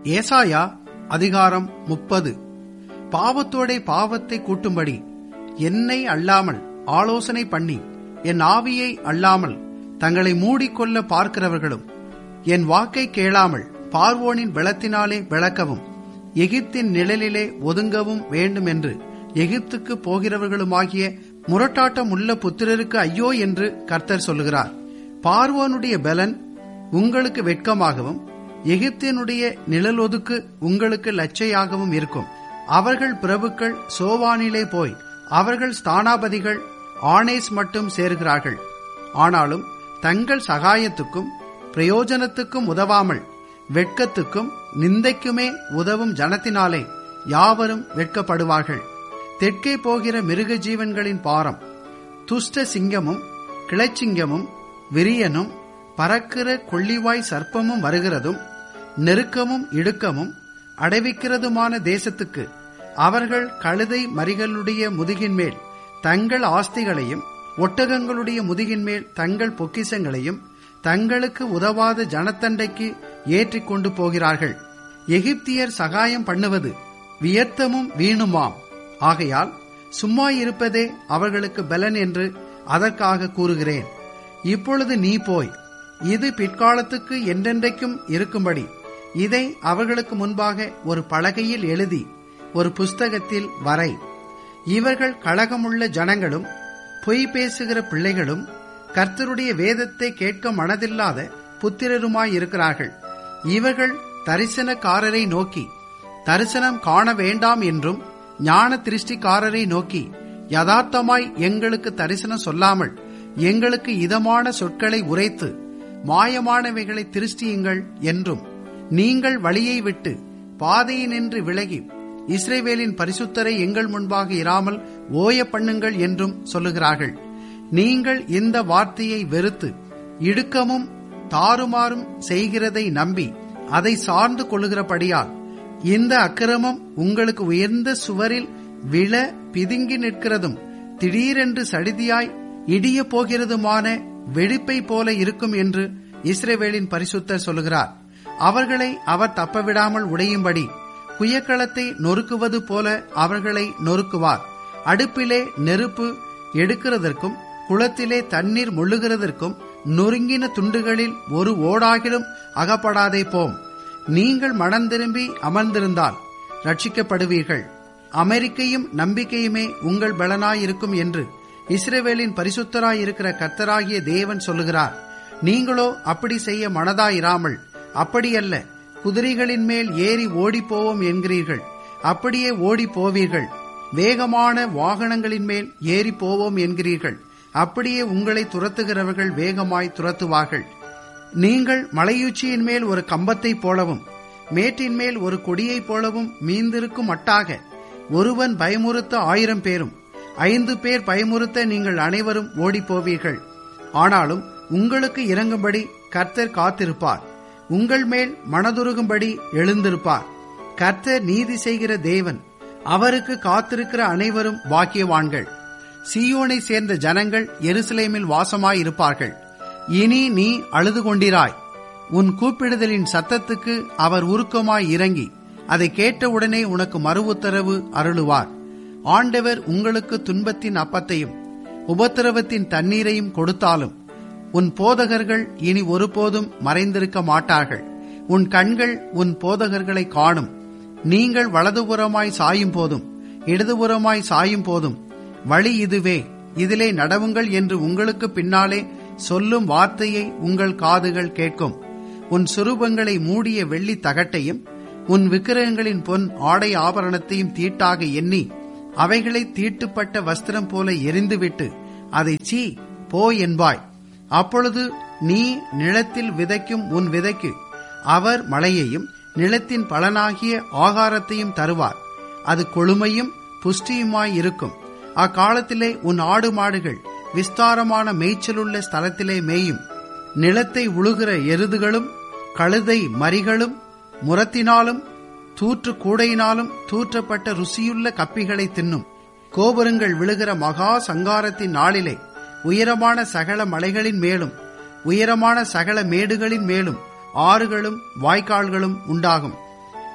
ஏசாயா அதிகாரம் முப்பது பாவத்தோடே பாவத்தை கூட்டும்படி என்னை அல்லாமல் ஆலோசனை பண்ணி என் ஆவியை அல்லாமல் தங்களை மூடிக்கொள்ள பார்க்கிறவர்களும் என் வாக்கை கேளாமல் பார்வோனின் வெளத்தினாலே விளக்கவும் எகிப்தின் நிழலிலே ஒதுங்கவும் வேண்டும் என்று எகிப்துக்கு போகிறவர்களுமாகிய முரட்டாட்டம் உள்ள புத்திரருக்கு ஐயோ என்று கர்த்தர் சொல்லுகிறார் பார்வோனுடைய பலன் உங்களுக்கு வெட்கமாகவும் எகிப்தினுடைய நிழலொதுக்கு உங்களுக்கு லட்சையாகவும் இருக்கும் அவர்கள் பிரபுக்கள் சோவானிலே போய் அவர்கள் ஸ்தானாபதிகள் ஆனேஸ் மட்டும் சேர்கிறார்கள் ஆனாலும் தங்கள் சகாயத்துக்கும் பிரயோஜனத்துக்கும் உதவாமல் வெட்கத்துக்கும் நிந்தைக்குமே உதவும் ஜனத்தினாலே யாவரும் வெட்கப்படுவார்கள் தெற்கே போகிற மிருக ஜீவன்களின் பாரம் துஷ்ட சிங்கமும் கிளச்சிங்கமும் விரியனும் பறக்கிற கொள்ளிவாய் சர்ப்பமும் வருகிறதும் நெருக்கமும் இடுக்கமும் அடைவிக்கிறதுமான தேசத்துக்கு அவர்கள் கழுதை மறிகளுடைய முதுகின் மேல் தங்கள் ஆஸ்திகளையும் ஒட்டகங்களுடைய முதுகின் மேல் தங்கள் பொக்கிசங்களையும் தங்களுக்கு உதவாத ஜனத்தண்டைக்கு ஏற்றிக் கொண்டு போகிறார்கள் எகிப்தியர் சகாயம் பண்ணுவது வியர்த்தமும் வீணுமாம் ஆகையால் சும்மா இருப்பதே அவர்களுக்கு பலன் என்று அதற்காக கூறுகிறேன் இப்பொழுது நீ போய் இது பிற்காலத்துக்கு என்றென்றைக்கும் இருக்கும்படி இதை அவர்களுக்கு முன்பாக ஒரு பலகையில் எழுதி ஒரு புஸ்தகத்தில் வரை இவர்கள் கழகமுள்ள ஜனங்களும் பொய் பேசுகிற பிள்ளைகளும் கர்த்தருடைய வேதத்தை கேட்க மனதில்லாத புத்திரருமாயிருக்கிறார்கள் இவர்கள் தரிசனக்காரரை நோக்கி தரிசனம் காண வேண்டாம் என்றும் ஞான திருஷ்டிக்காரரை நோக்கி யதார்த்தமாய் எங்களுக்கு தரிசனம் சொல்லாமல் எங்களுக்கு இதமான சொற்களை உரைத்து மாயமானவைகளை திருஷ்டியுங்கள் என்றும் நீங்கள் வழியை விட்டு பாதையினின்று விலகி இஸ்ரேவேலின் பரிசுத்தரை எங்கள் முன்பாக இராமல் ஓய பண்ணுங்கள் என்றும் சொல்லுகிறார்கள் நீங்கள் இந்த வார்த்தையை வெறுத்து இடுக்கமும் தாறுமாறும் செய்கிறதை நம்பி அதை சார்ந்து கொள்ளுகிறபடியால் இந்த அக்கிரமம் உங்களுக்கு உயர்ந்த சுவரில் விழ பிதுங்கி நிற்கிறதும் திடீரென்று சடிதியாய் இடிய போகிறதுமான வெடிப்பை போல இருக்கும் என்று இஸ்ரேவேலின் பரிசுத்தர் சொல்லுகிறார் அவர்களை அவர் தப்பவிடாமல் உடையும்படி குயக்களத்தை நொறுக்குவது போல அவர்களை நொறுக்குவார் அடுப்பிலே நெருப்பு எடுக்கிறதற்கும் குளத்திலே தண்ணீர் முள்ளுகிறதற்கும் நொறுங்கின துண்டுகளில் ஒரு ஓடாகிலும் அகப்படாதே போம் நீங்கள் மனம் திரும்பி அமர்ந்திருந்தால் ரட்சிக்கப்படுவீர்கள் அமெரிக்கையும் நம்பிக்கையுமே உங்கள் பலனாயிருக்கும் என்று இஸ்ரேவேலின் பரிசுத்தராயிருக்கிற கர்த்தராகிய தேவன் சொல்லுகிறார் நீங்களோ அப்படி செய்ய மனதாயிராமல் அப்படியல்ல குதிரைகளின் மேல் ஏறி ஓடிப்போவோம் என்கிறீர்கள் அப்படியே ஓடி போவீர்கள் வேகமான வாகனங்களின் மேல் ஏறி போவோம் என்கிறீர்கள் அப்படியே உங்களை துரத்துகிறவர்கள் வேகமாய் துரத்துவார்கள் நீங்கள் மலையுச்சியின் மேல் ஒரு கம்பத்தைப் போலவும் மேட்டின் மேல் ஒரு கொடியைப் போலவும் மீந்திருக்கும் மட்டாக ஒருவன் பயமுறுத்த ஆயிரம் பேரும் ஐந்து பேர் பயமுறுத்த நீங்கள் அனைவரும் ஓடிப்போவீர்கள் ஆனாலும் உங்களுக்கு இறங்கும்படி கர்த்தர் காத்திருப்பார் உங்கள் மேல் மனதுருகும்படி எழுந்திருப்பார் கர்த்தர் நீதி செய்கிற தேவன் அவருக்கு காத்திருக்கிற அனைவரும் பாக்கியவான்கள் சியோனை சேர்ந்த ஜனங்கள் எருசலேமில் வாசமாயிருப்பார்கள் இனி நீ அழுது கொண்டிராய் உன் கூப்பிடுதலின் சத்தத்துக்கு அவர் உருக்கமாய் இறங்கி அதை கேட்டவுடனே உனக்கு மறு உத்தரவு அருளுவார் ஆண்டவர் உங்களுக்கு துன்பத்தின் அப்பத்தையும் உபத்திரவத்தின் தண்ணீரையும் கொடுத்தாலும் உன் போதகர்கள் இனி ஒருபோதும் மறைந்திருக்க மாட்டார்கள் உன் கண்கள் உன் போதகர்களை காணும் நீங்கள் வலதுபுறமாய் சாயும் போதும் இடதுபுறமாய் சாயும் போதும் வழி இதுவே இதிலே நடவுங்கள் என்று உங்களுக்கு பின்னாலே சொல்லும் வார்த்தையை உங்கள் காதுகள் கேட்கும் உன் சுரூபங்களை மூடிய வெள்ளி தகட்டையும் உன் விக்கிரகங்களின் பொன் ஆடை ஆபரணத்தையும் தீட்டாக எண்ணி அவைகளை தீட்டுப்பட்ட வஸ்திரம் போல எரிந்துவிட்டு அதை சீ போ என்பாய் அப்பொழுது நீ நிலத்தில் விதைக்கும் உன் விதைக்கு அவர் மழையையும் நிலத்தின் பலனாகிய ஆகாரத்தையும் தருவார் அது கொழுமையும் புஷ்டியுமாய் இருக்கும் அக்காலத்திலே உன் ஆடு மாடுகள் விஸ்தாரமான மேய்ச்சலுள்ள ஸ்தலத்திலே மேயும் நிலத்தை உழுகிற எருதுகளும் கழுதை மறிகளும் முரத்தினாலும் தூற்று கூடையினாலும் தூற்றப்பட்ட ருசியுள்ள கப்பிகளை தின்னும் கோபுரங்கள் விழுகிற மகா சங்காரத்தின் நாளிலே உயரமான சகல மலைகளின் மேலும் உயரமான சகல மேடுகளின் மேலும் ஆறுகளும் வாய்க்கால்களும் உண்டாகும்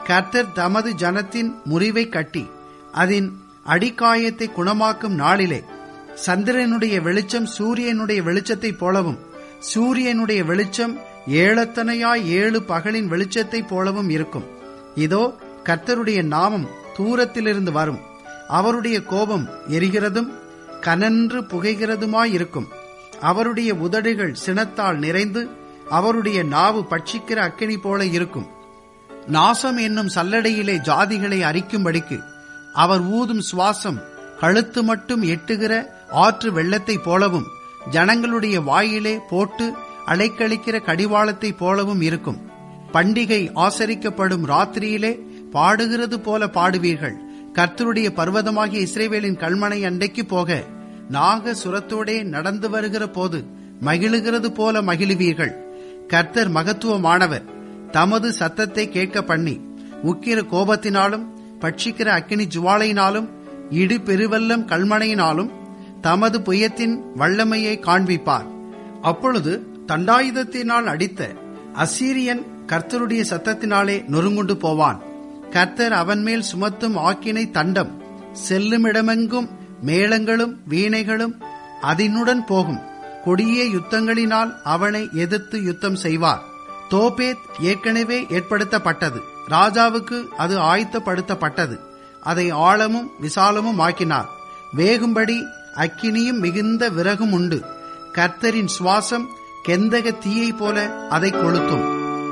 கர்த்தர் தமது ஜனத்தின் முறிவை கட்டி அதன் அடிக்காயத்தை குணமாக்கும் நாளிலே சந்திரனுடைய வெளிச்சம் சூரியனுடைய வெளிச்சத்தைப் போலவும் சூரியனுடைய வெளிச்சம் ஏழத்தனையாய் ஏழு பகலின் வெளிச்சத்தைப் போலவும் இருக்கும் இதோ கர்த்தருடைய நாமம் தூரத்திலிருந்து வரும் அவருடைய கோபம் எரிகிறதும் கனன்று புகைகிறதுமாயிருக்கும் அவருடைய உதடுகள் சினத்தால் நிறைந்து அவருடைய நாவு பட்சிக்கிற அக்கினி போல இருக்கும் நாசம் என்னும் சல்லடையிலே ஜாதிகளை அரிக்கும்படிக்கு அவர் ஊதும் சுவாசம் கழுத்து மட்டும் எட்டுகிற ஆற்று வெள்ளத்தைப் போலவும் ஜனங்களுடைய வாயிலே போட்டு அலைக்கழிக்கிற கடிவாளத்தைப் போலவும் இருக்கும் பண்டிகை ஆசரிக்கப்படும் ராத்திரியிலே பாடுகிறது போல பாடுவீர்கள் கர்த்தருடைய பர்வதமாகிய இஸ்ரேவேலின் கல்மனை அண்டைக்கு போக நாக சுரத்தோடே நடந்து வருகிற போது மகிழுகிறது போல மகிழுவீர்கள் கர்த்தர் மகத்துவமானவர் தமது சத்தத்தை கேட்க பண்ணி உக்கிர கோபத்தினாலும் பட்சிக்கிற அக்கினி ஜுவாலையினாலும் இடு பெருவெல்லம் கல்மனையினாலும் தமது புயத்தின் வல்லமையை காண்பிப்பார் அப்பொழுது தண்டாயுதத்தினால் அடித்த அசீரியன் கர்த்தருடைய சத்தத்தினாலே நொறுங்குண்டு போவான் கர்த்தர் அவன் மேல் சுமத்தும் ஆக்கினை தண்டம் செல்லுமிடமெங்கும் மேளங்களும் வீணைகளும் அதனுடன் போகும் கொடிய யுத்தங்களினால் அவனை எதிர்த்து யுத்தம் செய்வார் தோபேத் ஏற்கனவே ஏற்படுத்தப்பட்டது ராஜாவுக்கு அது ஆயத்தப்படுத்தப்பட்டது அதை ஆழமும் விசாலமும் ஆக்கினார் வேகும்படி அக்கினியும் மிகுந்த விறகும் உண்டு கர்த்தரின் சுவாசம் கெந்தக தீயை போல அதை கொளுத்தும்